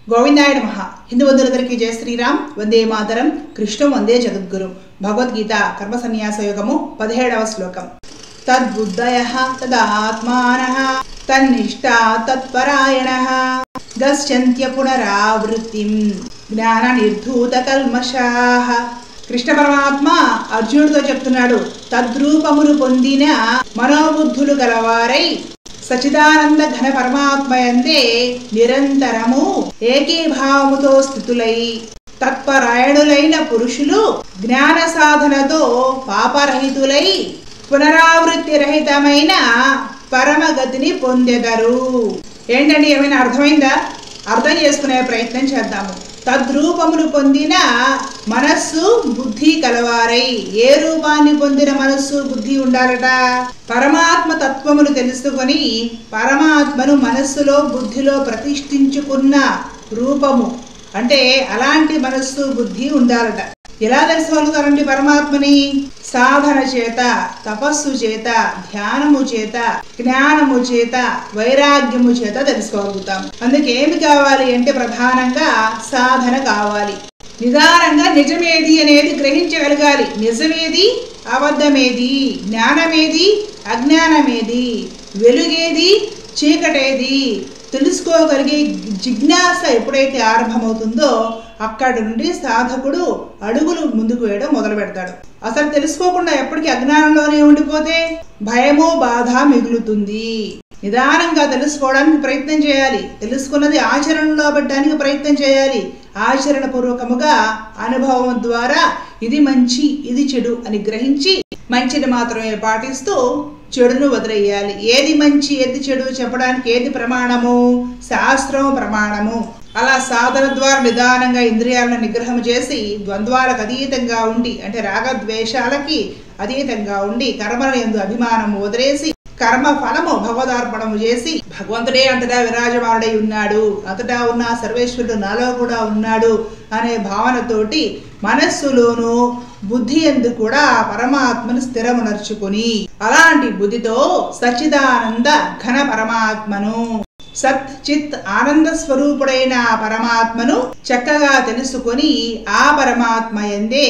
గోవిందాయ నమ హిందూ బంధువులందరికీ జయ శ్రీరామ్ వందే మాతరం కృష్ణం వందే జగద్గురు భగవద్గీత కర్మ సన్యాస యోగము పదిహేడవ శ్లోకం తద్బుద్ధయ తదాత్మాన తన్నిష్టా తత్పరాయణ గచ్చంత్య పునరావృత్తిం జ్ఞాన నిర్ధూత కల్మషాః కృష్ణ పరమాత్మ అర్జునుడితో చెప్తున్నాడు తద్రూపములు పొందిన మనోబుద్ధులు గలవారై సచిదానంద ఘన పరమాత్మయందే నిరంతరము ఏకీభావముతో స్థితులై తత్పరాయణులైన పురుషులు జ్ఞాన సాధనతో పాపరహితులై పునరావృత్తి రహితమైన పరమగతిని పొందెదరు ఏంటండి ఏమైనా అర్థమైందా అర్థం చేసుకునే ప్రయత్నం చేద్దాము తద్రూపములు పొందిన మనస్సు బుద్ధి కలవారై ఏ రూపాన్ని పొందిన మనస్సు బుద్ధి ఉండాలట పరమాత్మ తత్వమును తెలుసుకొని పరమాత్మను మనస్సులో బుద్ధిలో ప్రతిష్ఠించుకున్న రూపము అంటే అలాంటి మనస్సు బుద్ధి ఉండాలట ఎలా తెలుసుకోగలుగుతారండి పరమాత్మని సాధన చేత తపస్సు చేత ధ్యానము చేత జ్ఞానము చేత వైరాగ్యము చేత తెలుసుకోగలుగుతాం అందుకే ఏమి కావాలి అంటే ప్రధానంగా సాధన కావాలి నిదానంగా నిజమేది అనేది గ్రహించగలగాలి నిజమేది అబద్ధమేది జ్ఞానమేది అజ్ఞానమేది వెలుగేది చీకటేది తెలుసుకోగలిగే జిజ్ఞాస ఎప్పుడైతే ఆరంభమవుతుందో అక్కడి నుండి సాధకుడు అడుగులు ముందుకు వేయడం మొదలు పెడతాడు అసలు తెలుసుకోకుండా ఎప్పటికీ అజ్ఞానంలోనే ఉండిపోతే భయము బాధ మిగులుతుంది నిదానంగా తెలుసుకోవడానికి ప్రయత్నం చేయాలి తెలుసుకున్నది ఆచరణలో పెట్టడానికి ప్రయత్నం చేయాలి ఆచరణ పూర్వకముగా అనుభవం ద్వారా ఇది మంచి ఇది చెడు అని గ్రహించి మంచిని మాత్రమే పాటిస్తూ చెడును వదిలేయాలి ఏది మంచి ఏది చెడు చెప్పడానికి ఏది ప్రమాణము శాస్త్రం ప్రమాణము అలా సాధన ద్వారా నిదానంగా ఇంద్రియాలను నిగ్రహం చేసి ద్వంద్వాలకు అతీతంగా ఉండి అంటే రాగద్వేషాలకి అతీతంగా ఉండి కర్మల ఎందు అభిమానం వదిలేసి కర్మ ఫలము భగవదార్పణము చేసి భగవంతుడే అంతటా విరాజమానుడై ఉన్నాడు అంతటా ఉన్న సర్వేశ్వరుడు నాలో కూడా ఉన్నాడు అనే భావనతోటి మనస్సులోను బుద్ధి ఎందు కూడా పరమాత్మను స్థిరమునర్చుకుని అలాంటి బుద్ధితో సచ్చిదానంద ఘన పరమాత్మను సత్ చిత్ ఆనంద స్వరూపుడైన పరమాత్మను చక్కగా తెలుసుకొని ఆ పరమాత్మ ఎందే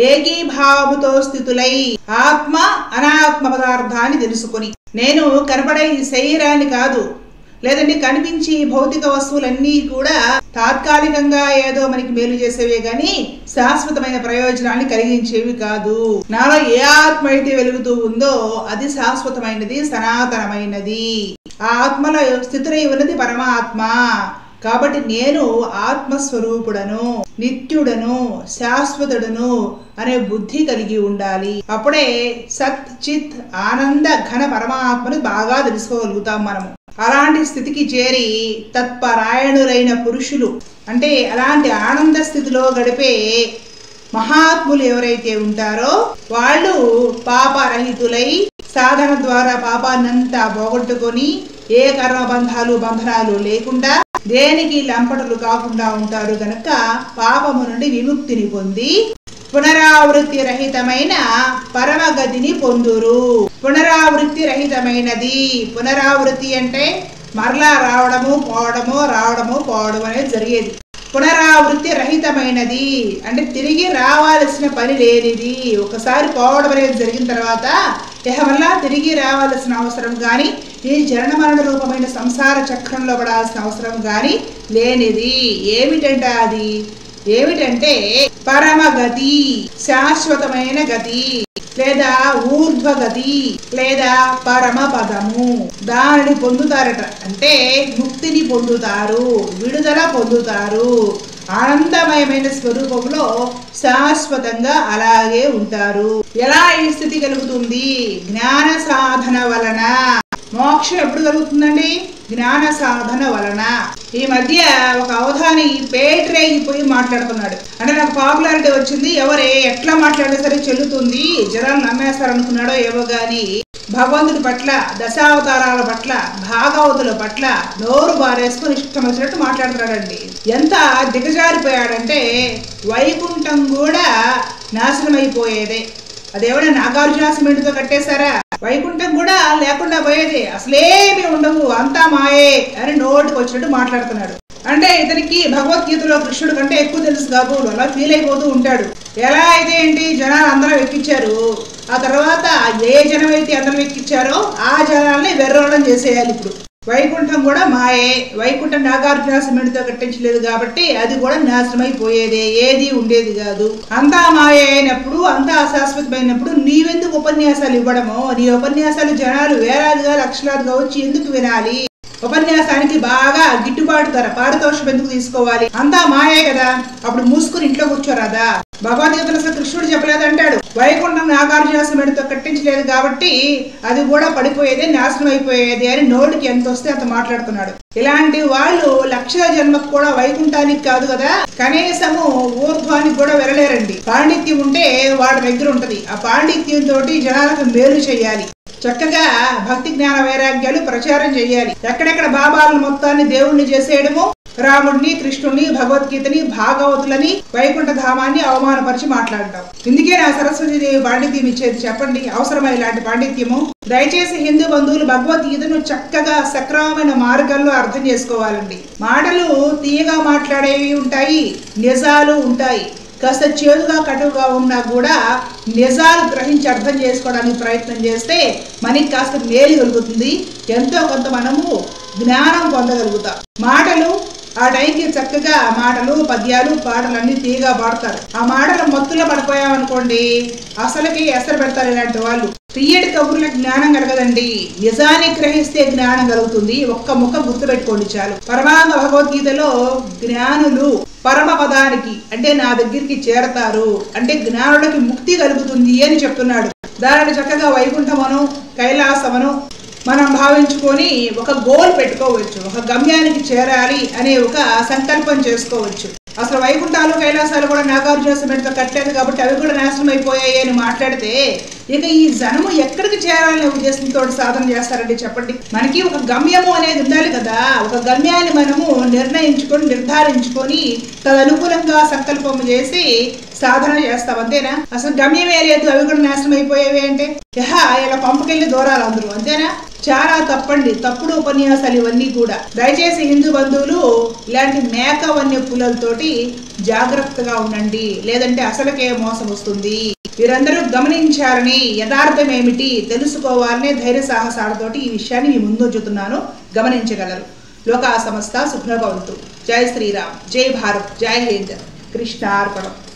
ఏకీభావముతో స్థితులై ఆత్మ అనాత్మ పదార్థాన్ని తెలుసుకొని నేను కనపడే ఈ శరీరాన్ని కాదు లేదంటే కనిపించి భౌతిక వస్తువులన్నీ కూడా తాత్కాలికంగా ఏదో మనకి మేలు చేసేవే గాని శాశ్వతమైన ప్రయోజనాన్ని కలిగించేవి కాదు నాలో ఏ ఆత్మ అయితే వెలుగుతూ ఉందో అది శాశ్వతమైనది సనాతనమైనది ఆ ఆత్మలో స్థితులై ఉన్నది పరమాత్మ కాబట్టి నేను ఆత్మస్వరూపుడను నిత్యుడను శాశ్వతుడను అనే బుద్ధి కలిగి ఉండాలి అప్పుడే సత్ చిత్ ఆనంద ఘన పరమాత్మను బాగా తెలుసుకోగలుగుతాం మనము అలాంటి స్థితికి చేరి తత్పరాయణులైన పురుషులు అంటే అలాంటి ఆనంద స్థితిలో గడిపే మహాత్ములు ఎవరైతే ఉంటారో వాళ్ళు పాపరహితులై సాధన ద్వారా పాపాన్నంతా పోగొట్టుకొని ఏ కర్మ బంధాలు బంధనాలు లేకుండా దేనికి లంపటలు కాకుండా ఉంటారు గనక పాపము నుండి విముక్తిని పొంది పునరావృత్తి రహితమైన పరమగతిని పొందురు పునరావృత్తి రహితమైనది పునరావృత్తి అంటే మరలా రావడము పోవడము రావడము పోవడం అనేది జరిగేది పునరావృత్తి రహితమైనది అంటే తిరిగి రావాల్సిన పని లేనిది ఒకసారి పోవడం అనేది జరిగిన తర్వాత ఇహ వల్ల తిరిగి రావాల్సిన అవసరం కానీ ఈ జనన మరణ రూపమైన సంసార చక్రంలో పడాల్సిన అవసరం కానీ లేనిది ఏమిటంట అది ఏమిటంటే పరమగతి శాశ్వతమైన గతి లేదా ఊర్ధ్వగతి లేదా పరమ పదము దానిని పొందుతారట అంటే ముక్తిని పొందుతారు విడుదల పొందుతారు ఆనందమయమైన స్వరూపంలో శాశ్వతంగా అలాగే ఉంటారు ఎలా ఈ స్థితి కలుగుతుంది జ్ఞాన సాధన వలన మోక్షం ఎప్పుడు కలుగుతుందండి జ్ఞాన సాధన వలన ఈ మధ్య ఒక అవధాని పేటరేగిపోయి మాట్లాడుతున్నాడు అంటే నాకు పాపులారిటీ వచ్చింది ఎవరే ఎట్లా మాట్లాడినా సరే చెల్లుతుంది జనాలు నమ్మేస్తారు అనుకున్నాడో ఏవో గాని భగవంతుడి పట్ల దశావతారాల పట్ల భాగవతుల పట్ల నోరు బారేసుకొని ఇష్టం వచ్చినట్టు మాట్లాడుతున్నాడండి ఎంత దిగజారిపోయాడంటే వైకుంఠం కూడా నాశనం అయిపోయేదే అదేమైనా నాగార్జున సిమెంట్తో కట్టేశారా వైకుంఠం కూడా లేకుండా పోయేది అసలేమి ఉండవు అంతా మాయే అని నోటికి వచ్చినట్టు మాట్లాడుతున్నాడు అంటే ఇతనికి భగవద్గీతలో కృష్ణుడు కంటే ఎక్కువ తెలుసు కాబోడు అలా ఫీల్ అయిపోతూ ఉంటాడు ఎలా అయితే ఏంటి జనాలు అందరం ఎక్కించారు ఆ తర్వాత ఏ జనం అయితే అందరం ఎక్కించారో ఆ జనాల్ని వెర్రోళం చేసేయాలి ఇప్పుడు వైకుంఠం కూడా మాయే వైకుంఠం నాగార్జున సిమెంట్తో కట్టించలేదు కాబట్టి అది కూడా నాశనం అయిపోయేదే ఏది ఉండేది కాదు అంతా మాయ అయినప్పుడు అంతా అశాశ్వతమైనప్పుడు నీవెందుకు ఉపన్యాసాలు ఇవ్వడమో నీ ఉపన్యాసాలు జనాలు వేలాదిగా లక్షలాదిగా వచ్చి ఎందుకు వినాలి ఉపన్యాసానికి బాగా గిట్టుబాటు ధర పారితోషం ఎందుకు తీసుకోవాలి అంతా మాయే కదా అప్పుడు మూసుకుని ఇంట్లో కూర్చోరాదా భగవద్గీతలో అసలు కృష్ణుడు చెప్పలేదంటాడు వైకుంఠం నాగార్జున సిమెంట్తో కట్టించలేదు కాబట్టి అది కూడా పడిపోయేది నాశనం అయిపోయేది అని నోటికి ఎంత వస్తే అంత మాట్లాడుతున్నాడు ఇలాంటి వాళ్ళు లక్షల జన్మకు కూడా వైకుంఠానికి కాదు కదా కనీసము ఊర్ధ్వానికి కూడా వెళ్ళలేరండి పాండిత్యం ఉంటే వాడి దగ్గర ఉంటది ఆ పాండిత్యం తోటి జనాలకు మేలు చేయాలి చక్కగా భక్తి జ్ఞాన వైరాగ్యాలు ప్రచారం చేయాలి ఎక్కడెక్కడ బాబాలను మొత్తాన్ని దేవుణ్ణి చేసేయడము రాముడిని కృష్ణుడిని భగవద్గీతని భాగవతులని వైకుంఠ ధామాన్ని అవమానపరిచి మాట్లాడటం ఇందుకే నా సరస్వతి దేవి పాండిత్యం ఇచ్చేది చెప్పండి అవసరమా ఇలాంటి పాండిత్యము దయచేసి హిందూ బంధువులు భగవద్గీతను చక్కగా సక్రమమైన మార్గంలో అర్థం చేసుకోవాలండి మాటలు తీయగా మాట్లాడేవి ఉంటాయి నిజాలు ఉంటాయి కాస్త చేదుగా కటువుగా ఉన్నా కూడా నిజాలు గ్రహించి అర్థం చేసుకోవడానికి ప్రయత్నం చేస్తే మనకి కాస్త మేలు కలుగుతుంది ఎంతో కొంత మనము జ్ఞానం పొందగలుగుతాం మాటలు ఆ టైంకి చక్కగా మాటలు పద్యాలు పాటలు అన్ని తీగా పాడతారు ఆ మాటలు మత్తులో పడిపోయామనుకోండి అసలుకి ఎసరు పెడతారు ఇలాంటి వాళ్ళు తీయటి కబుర్లకు జ్ఞానం కలగదండి నిజాన్ని గ్రహిస్తే జ్ఞానం కలుగుతుంది ఒక్క ముక్క గుర్తుపెట్టుకోండి చాలు పరమాంగ భగవద్గీతలో జ్ఞానులు పరమ పదానికి అంటే నా దగ్గరికి చేరతారు అంటే జ్ఞానులకి ముక్తి కలుగుతుంది అని చెప్తున్నాడు దానిని చక్కగా వైకుంఠమను కైలాసమను మనం భావించుకొని ఒక గోల్ పెట్టుకోవచ్చు ఒక గమ్యానికి చేరాలి అనే ఒక సంకల్పం చేసుకోవచ్చు అసలు వైకుంఠాలు కైలాసాలు కూడా నాగార్జున సిమెంట్తో కట్టలేదు కాబట్టి అవి కూడా నాశనం అయిపోయాయి అని మాట్లాడితే ఇక ఈ జనము ఎక్కడికి చేరాలనే ఉద్దేశంతో సాధన చేస్తారండి చెప్పండి మనకి ఒక గమ్యము అనేది ఉండాలి కదా ఒక గమ్యాన్ని మనము నిర్ణయించుకొని నిర్ధారించుకొని తదనుకూలంగా సంకల్పం చేసి సాధన చేస్తాం అంతేనా అసలు గమ్యమే లేదు అవి కూడా నాశనం అయిపోయేవి అంటే యహ ఇలా పంపకెళ్ళి దూరాలు అందరూ అంతేనా చాలా తప్పండి తప్పుడు ఉపన్యాసాలు ఇవన్నీ కూడా దయచేసి హిందూ బంధువులు ఇలాంటి మేక వన్య పుల్లలతోటి జాగ్రత్తగా ఉండండి లేదంటే అసలుకే మోసం వస్తుంది వీరందరూ గమనించాలని యథార్థం ఏమిటి తెలుసుకోవాలనే ధైర్య సాహసాలతోటి ఈ విషయాన్ని మీ ముందు ఉంచుతున్నాను గమనించగలరు లోకా సమస్త సుఖ్నభవంతు జై శ్రీరామ్ జై భారత్ జై హింద్ కృష్ణార్పణం